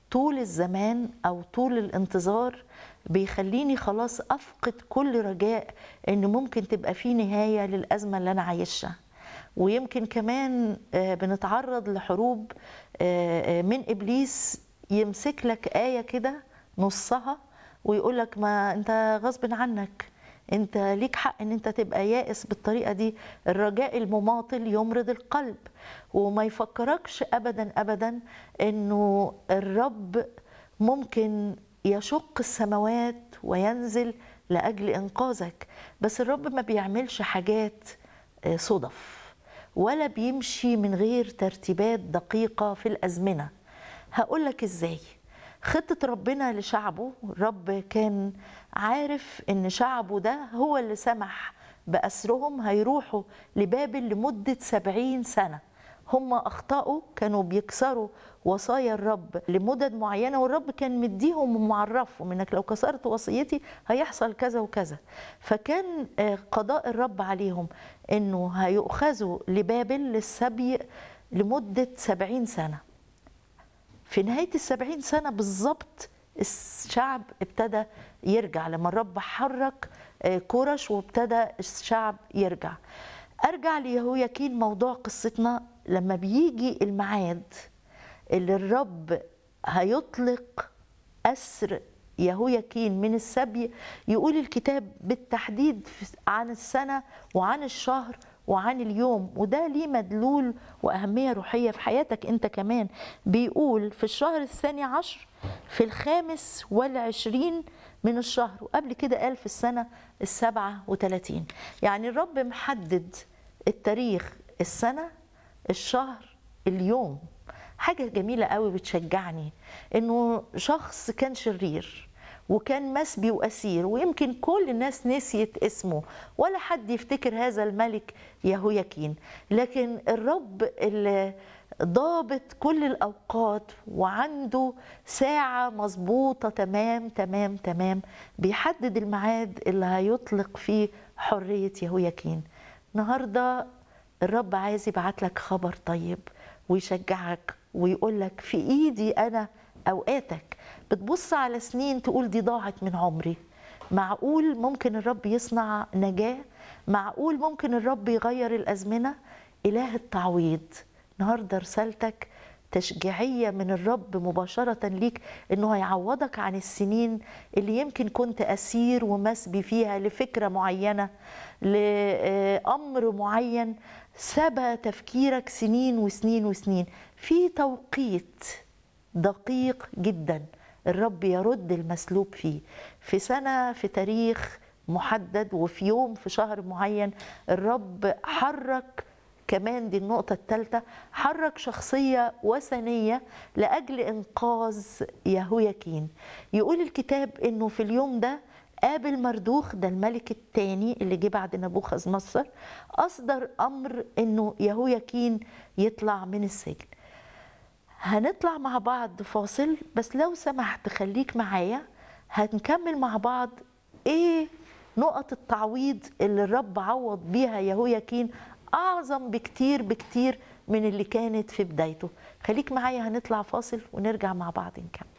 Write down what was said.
طول الزمان او طول الانتظار بيخليني خلاص افقد كل رجاء ان ممكن تبقى في نهايه للازمه اللي انا عايشها ويمكن كمان آه، بنتعرض لحروب آه، آه، من ابليس يمسك لك ايه كده نصها ويقول لك ما انت غصب عنك انت ليك حق ان انت تبقى يائس بالطريقه دي الرجاء المماطل يمرض القلب وما يفكركش ابدا ابدا انه الرب ممكن يشق السماوات وينزل لاجل انقاذك بس الرب ما بيعملش حاجات آه، صدف ولا بيمشي من غير ترتيبات دقيقه في الازمنه هقول لك ازاي خطة ربنا لشعبه الرب كان عارف ان شعبه ده هو اللي سمح بأسرهم هيروحوا لبابل لمدة سبعين سنة هم أخطأوا كانوا بيكسروا وصايا الرب لمدد معينة والرب كان مديهم ومعرفهم انك لو كسرت وصيتي هيحصل كذا وكذا فكان آه، قضاء الرب عليهم انه هيؤخذوا لبابل للسبي لمدة سبعين سنة في نهاية السبعين سنة بالظبط الشعب ابتدى يرجع لما الرب حرك آه، كورش وابتدى الشعب يرجع ارجع ليهوياكين موضوع قصتنا لما بيجي الميعاد اللي الرب هيطلق أسر يهوياكين من السبي يقول الكتاب بالتحديد في- عن السنة وعن الشهر وعن اليوم وده ليه مدلول وأهمية روحية في حياتك أنت كمان بيقول في الشهر الثاني عشر في الخامس والعشرين من الشهر وقبل كده قال في السنة السبعة وثلاثين يعني الرب محدد التاريخ السنة الشهر اليوم حاجة جميلة قوي بتشجعني انه شخص كان شرير وكان مسبي واسير ويمكن كل الناس نسيت اسمه ولا حد يفتكر هذا الملك يهوياكين لكن الرب اللي ضابط كل الاوقات وعنده ساعه مظبوطه تمام تمام تمام بيحدد الميعاد اللي هيطلق فيه حريه يهوياكين النهارده الرب عايز يبعت لك خبر طيب ويشجعك ويقول لك في ايدي انا اوقاتك بتبص على سنين تقول دي ضاعت من عمري معقول ممكن الرب يصنع نجاه معقول ممكن الرب يغير الازمنه اله التعويض النهارده رسالتك تشجيعية من الرب مباشرة ليك إنه هيعوضك عن السنين اللي يمكن كنت أسير ومسبي فيها لفكرة معينة لأمر معين سبى تفكيرك سنين وسنين وسنين في توقيت دقيق جدا الرب يرد المسلوب فيه في سنة في تاريخ محدد وفي يوم في شهر معين الرب حرك كمان دي النقطة الثالثة حرك شخصية وثنية لأجل إنقاذ يهوياكين يقول الكتاب إنه في اليوم ده قابل مردوخ ده الملك الثاني اللي جه بعد نبوخذ نصر أصدر أمر إنه يهوياكين يطلع من السجن هنطلع مع بعض فاصل بس لو سمحت خليك معايا هنكمل مع بعض ايه نقط التعويض اللي الرب عوض بيها يهوياكين اعظم بكتير بكتير من اللي كانت في بدايته خليك معايا هنطلع فاصل ونرجع مع بعض نكمل